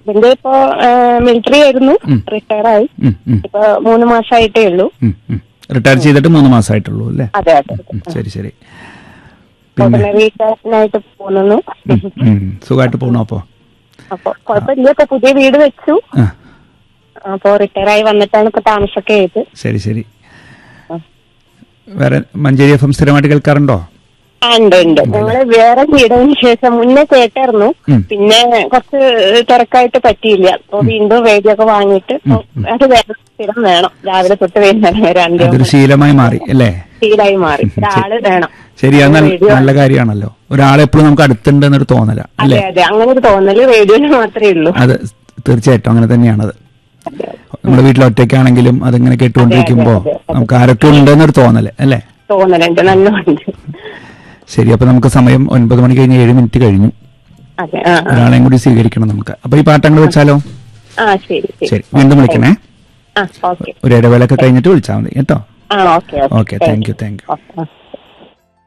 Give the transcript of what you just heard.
Husband ഇപ്പോ military ആയിരുന്നു retire ആയി ഉം, ഉം, ഇപ്പൊ മൂന്ന് മാസമായിട്ടേ ഉള്ളൂ ഉം, ഉം. റിട്ടയർ ചെയ്തിട്ട് മൂന്ന് മാസമായിട്ടുള്ളൂ അല്ലേ അതെ അതെ ഉം, ശരി ശരി പിന്നെ ഓർഡിനറി കാരനായിട്ട് പോകുന്നു ഉം, ഉം. സുഖമായിട്ട് പോകണോ അപ്പോ അപ്പൊ കുഴപ്പമില്ല ഇപ്പൊ പുതിയ വീട് വെച്ചു ആ അപ്പൊ റിട്ടയർ ആയി വന്നിട്ടാണ് ഇപ്പൊ താമസമൊക്കെ ചെയ്ത് ശരി ശരി ആ. വേറെ മഞ്ചേരി എഫ് എം സ്ഥിരമായിട്ട് കേൾക്കാറുണ്ടോ ആ, ഉണ്ട് ഉണ്ട് ഞങ്ങള് വേറെ വീടിന് ശേഷം മുന്നേ കേട്ടായിരുന്നു ഉം. പിന്നെ കുറച്ച് തിരക്കായിട്ട് പറ്റിയില്ല അപ്പൊ വീണ്ടും റേഡിയോ വാങ്ങിയിട്ട് ഇപ്പൊ അത് വേറെ സ്ഥിരം വേണം രാവിലെ തൊട്ട് വൈകുന്നേരം വരെ അഞ്ചോ അതൊരു ശീലമായി മാറി അല്ലേ ശീലായി മാറി ഒരാള് വേണം ശരി അത് നല്ല റേഡിയോ- നല്ല കാര്യമാണല്ലോ ഒരാളെപ്പോഴും നമുക്ക് അടുത്തുണ്ട് എന്നൊരു തോന്നല അതെ അല്ലേ അതെ അങ്ങനെ ഒരു തോന്നല് റേഡിയോയിൽ മാത്രമേ ഉള്ളൂ അത് തീർച്ചയായിട്ടും അങ്ങനെ തന്നെയാണത് നമ്മുടെ വീട്ടിൽ ഒറ്റയ്ക്കാണെങ്കിലും അതിങ്ങനെ കേട്ടുകൊണ്ടിരിക്കുമ്പോ അതെ, അതെ. നമുക്ക് ആരൊക്കെ ഉണ്ടെന്നൊരു തോന്നല് അല്ലേ തോന്നലുണ്ട് നല്ലോണ്ട് ശരി അപ്പൊ നമുക്ക് സമയം ഒൻപത് മണി കഴിഞ്ഞ് ഏഴ് മിനിറ്റ് കഴിഞ്ഞു അതെ ആ ആ. ഒരാളെയും കൂടി സ്വീകരിക്കണം നമുക്ക് അപ്പൊ ഈ പാട്ടങ്ങൾ വെച്ചാലോ ആ ശരി ശരി വീണ്ടും വിളിക്കണേ ആ ഓക്കെ ഒരു ഇടവേളൊക്കെ കഴിഞ്ഞിട്ട് വിളിച്ചാൽ മതി കേട്ടോ ആ okay okay thank you thank you okay